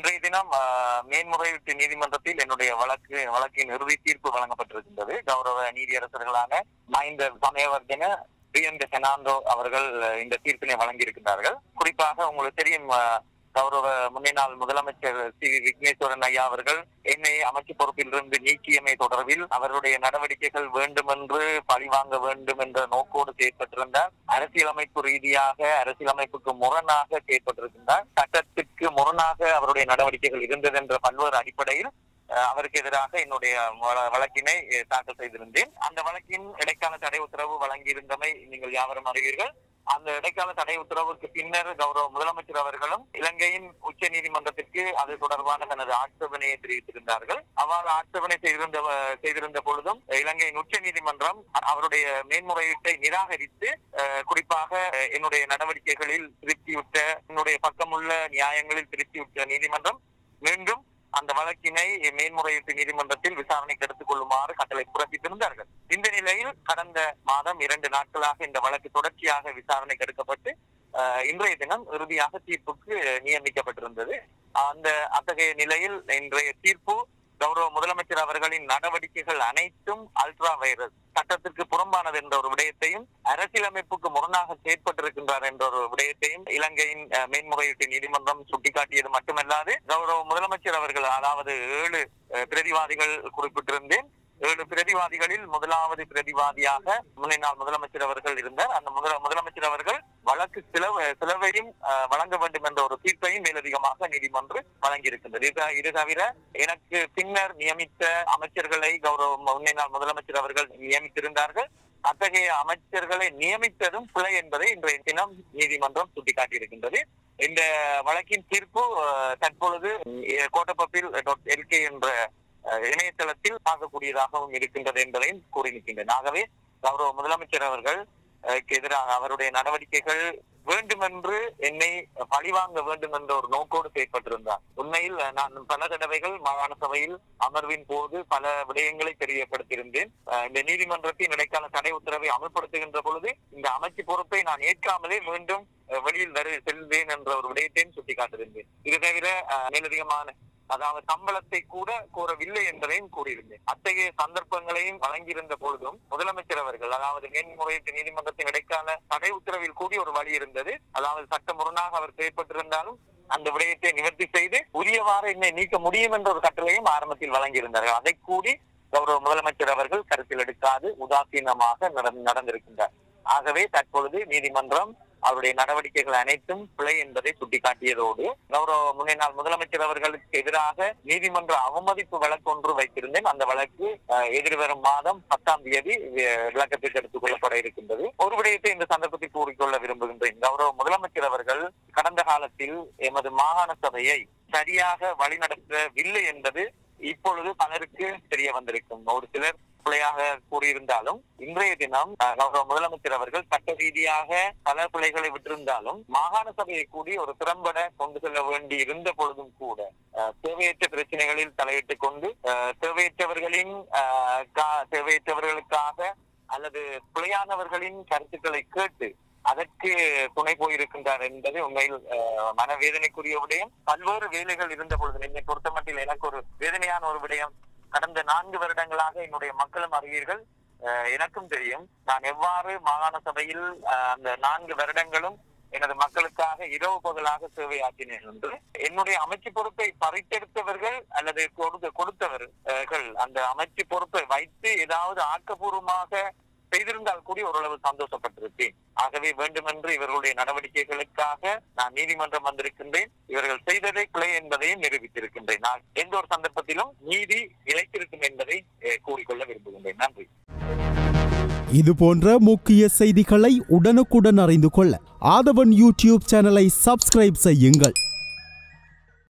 இன்றைய தினம் ஆஹ், மேன்முறையீட்டு நீதிமன்றத்தில் என்னுடைய வழக்கு வழக்கின் இறுதி தீர்ப்பு வழங்கப்பட்டிருக்கின்றது கௌரவ நீதியரசர்களான மஹிந்த சமயவர்தன பிரியந்த பெர்னாண்டோ அவர்கள் அஹ், இந்த தீர்ப்பினை வழங்கியிருக்கின்றார்கள் குறிப்பாக உங்களுக்கு தெரியும் ஆஹ், கௌரவ முன்னாள் முதலமைச்சர் சி வி விக்னேஸ்வரன் ஐயா அவர்கள் என்னை அமைச்சு பொறுப்பிலிருந்து நீக்கியமை தொடர்பில் அவருடைய நடவடிக்கைகள் வேண்டுமென்று பழிவாங்க வேண்டும் என்ற நோக்கோடு செயற்பட்டிருந்தார் அரசியலமைப்பு ரீதியாக அரசியலமைப்புக்கு முரணாக செயற்பட்டிருக்கின்றார் சட்டத்திற்கு முரணாக அவருடைய நடவடிக்கைகள் இருந்தது என்ற பல்வேறு அடிப்படையில் அஹ், அவருக்கு எதிராக என்னுடைய வழ- வழக்கினை அஹ், தாக்கல் செய்திருந்தேன் அந்த வழக்கின் இடைக்கால தடை உத்தரவு வழங்கியிருந்தமை நீங்கள் யாவரும் அறிவீர்கள் அந்த இடைக்கால தடை உத்தரவுக்கு பின்னர் கௌரவ முதலமைச்சர் அவர்களும் இலங்கையின் உச்ச நீதிமன்றத்திற்கு அது தொடர்பான தனது ஆட்சேபனையை தெரிவித்திருந்தார்கள் அவ்வாறு ஆட்சேபனை செய்திருந்த செய்திருந்த பொழுதும் இலங்கையின் உச்ச நீதிமன்றம் அவருடைய மேன்முறையீட்டை நிராகரித்து அஹ், குறிப்பாக அஹ், என்னுடைய நடவடிக்கைகளில் திருப்தியுற்ற என்னுடைய பக்கமுள்ள நியாயங்களில் திருப்தியுற்ற நீதிமன்றம் மீண்டும் அந்த வழக்கினை மேன்முறையீட்டு நீதிமன்றத்தில் விசாரணைக்கு எடுத்துக் கொள்ளுமாறு கட்டளை பிறப்பித்திருந்தார்கள் இந்த நிலையில் கடந்த மாதம் இரண்டு நாட்களாக இந்த வழக்கு தொடர்ச்சியாக விசாரணைக்கு எடுக்கப்பட்டு அஹ், இன்றைய தினம் இறுதியாக தீர்ப்புக்கு நியமிக்கப்பட்டிருந்தது அந்த அத்தகைய நிலையில் இன்றைய தீர்ப்பு கௌரவ முதலமைச்சர் அவர்களின் நடவடிக்கைகள் அனைத்தும் அல்ட்ரா வைரஸ் சட்டத்திற்கு புறம்பானது என்ற ஒரு விடயத்தையும் அரசியலமைப்புக்கு முரணாக செயற்பட்டிருக்கின்றார் என்ற ஒரு விடயத்தையும் இலங்கையின் அஹ், மேன்முறையீட்டு நீதிமன்றம் சுட்டிக்காட்டியது மட்டுமல்லாது கௌரவ முதலமைச்சர் அவர்கள் அதாவது ஏழு அஹ், பிரதிவாதிகள் குறிப்பிட்டிருந்தேன் ஏழு பிரதிவாதிகளில் முதலாவது பிரதிவாதியாக முன்னாள் முதலமைச்சர் அவர்கள் இருந்தார் அந்த முதல முதலமைச்சர் அவர்கள் வழக்கு சிலவ சிலவையும் அஹ், வழங்க வேண்டும் என்ற ஒரு தீர்ப்பையும் மேலதிகமாக நீதிமன்றம் வழங்கியிருக்கின்றது இது இது தவிர எனக்கு பின்னர் நியமித்த அமைச்சர்களை கௌரவ முன்னாள் முதலமைச்சர் அவர்கள் நியமித்திருந்தார்கள் அத்தகைய அமைச்சர்களை நியமித்ததும் பிழை என்பதை இன்றைய தினம் நீதிமன்றம் சுட்டிக்காட்டியிருக்கின்றது இந்த வழக்கின் தீர்ப்பு அஹ், தற்பொழுது அஹ், கோட்டப்பப்பில் டாட் எல்கே என்ற அஹ், இணையதளத்தில் பார்க்கக்கூடியதாகவும் இருக்கின்றது என்பதையும் கூறி நிற்கின்றன ஆகவே கௌரவ முதலமைச்சர் அவர்கள் அஹ், க்கு எதிராக அவருடைய நடவடிக்கைகள் வேண்டுமென்று என்னை பழிவாங்க வேண்டும் என்ற ஒரு நோக்கோடு செயற்பட்டிருந்தார் உண்மையில் அஹ், நான் பல தடவைகள் மாகாண சபையில் அமர்வின் போது பல விடயங்களை தெரியப்படுத்தியிருந்தேன் அஹ், இந்த நீதிமன்றத்தின் இடைக்கால தடை உத்தரவை அமல்படுத்துகின்ற பொழுது இந்த அமைச்சு பொறுப்பை நான் ஏற்காமலே மீண்டும் அஹ், வெளியில் வரு செல்வேன் என்ற ஒரு விடயத்தையும் சுட்டிக்காட்டியிருந்தேன் இது தவிர அஹ், மேலதிகமான அதாவது சம்பளத்தை கூட கோரவில்லை என்பதையும் கூறியிருந்தேன் அத்தகைய சந்தர்ப்பங்களையும் வழங்கியிருந்த பொழுதும் முதலமைச்சர் அவர்கள் அதாவது மேன்முறையீட்டு நீதிமன்றத்தின் இடைக்கால தடை உத்தரவில் கூடி ஒரு வழி இருந்தது அதாவது சட்ட முரணாக அவர் செயற்பட்டிருந்தாலும் அந்த விடயத்தை நிவர்த்தி செய்து உரியவாறு என்னை நீக்க முடியும் என்ற ஒரு கட்டளையும் ஆரம்பத்தில் வழங்கியிருந்தார்கள் அதை கூடி கௌரவ முதலமைச்சர் அவர்கள் கருத்தில் எடுக்காது உதாசீனமாக நடந்- நடந்திருக்கின்றார் ஆகவே தற்பொழுது நீதிமன்றம் அவருடைய நடவடிக்கைகள் அனைத்தும் பிழை என்பதை சுட்டிக்காட்டியதோடு கௌரவ முன்னாள் முதலமைச்சர் அவர்களுக்கு எதிராக நீதிமன்ற அவமதிப்பு வழக்கு ஒன்று வைத்திருந்தேன் அந்த வழக்கு அஹ், எதிர்வரும் மாதம் பத்தாம் தேதி அஹ், விளக்கத்திற்கு எடுத்துக் கொள்ளப்பட இருக்கின்றது ஒரு விடயத்தை இந்த சந்தர்ப்பத்தில் கூறிக்கொள்ள விரும்புகின்றேன் கௌரவ முதலமைச்சர் அவர்கள் கடந்த காலத்தில் எமது மாகாண சபையை சரியாக வழிநடத்தவில்லை என்பது இப்பொழுது பலருக்கு தெரிய வந்திருக்கும் ஒரு சிலர் பிழையாக கூறியிருந்தாலும் இன்றைய தினம் அஹ், கௌரவ முதலமைச்சர் அவர்கள் சட்ட ரீதியாக பல பிழைகளை விட்டிருந்தாலும் மாகாண சபையை கூடி ஒரு திறம்பட கொண்டு செல்ல வேண்டி இருந்த பொழுதும் கூட அஹ், தேவையற்ற பிரச்சனைகளில் தலையிட்டுக் கொண்டு அஹ், தேவையற்றவர்களின் அஹ், கா- தேவையற்றவர்களுக்காக அல்லது பிழையானவர்களின் கருத்துக்களை கேட்டு அதற்கு துணை போயிருக்கின்றார் என்பது உண்மையில் அஹ், மனவேதனைக்குரிய விடயம் பல்வேறு வேலைகள் இருந்த பொழுது என்னை பொறுத்தமட்டில் எனக்கு ஒரு வேதனையான ஒரு விடயம் கடந்த நான்கு வருடங்களாக என்னுடைய மக்களும் அறிவீர்கள் அஹ், எனக்கும் தெரியும் நான் எவ்வாறு மாகாண சபையில் அஹ், அந்த நான்கு வருடங்களும் எனது மக்களுக்காக இரவு பகலாக சேவையாற்றினேன் என்று என்னுடைய அமைச்சு பொறுப்பை பறித்தெடுத்தவர்கள் அல்லது கொடுத்த கொடுத்தவர்கள் அந்த அமைச்சு பொறுப்பை வைத்து ஏதாவது ஆக்கப்பூர்வமாக செய்திருந்தால் கூடி ஓரளவு சந்தோஷப்பட்டிருப்பேன் ஆகவே வேண்டுமென்று இவர்களுடைய நடவடிக்கைகளுக்காக நான் நீதிமன்றம் வந்திருக்கின்றேன் இவர்கள் செய்ததை பிழை என்பதையும் நிரூபித்திருக்கின்றேன் நான் எந்த ஒரு சந்தர்ப்பத்திலும் நீதி நிலைத்திருக்கும் என்பதை அஹ், கூறிக்கொள்ள விரும்புகின்றேன் நன்றி இது போன்ற முக்கிய செய்திகளை உடனுக்குடன் அறிந்து கொள்ள ஆதவன் யூடியூப் சேனலை சப்ஸ்கிரைப் செய்யுங்கள்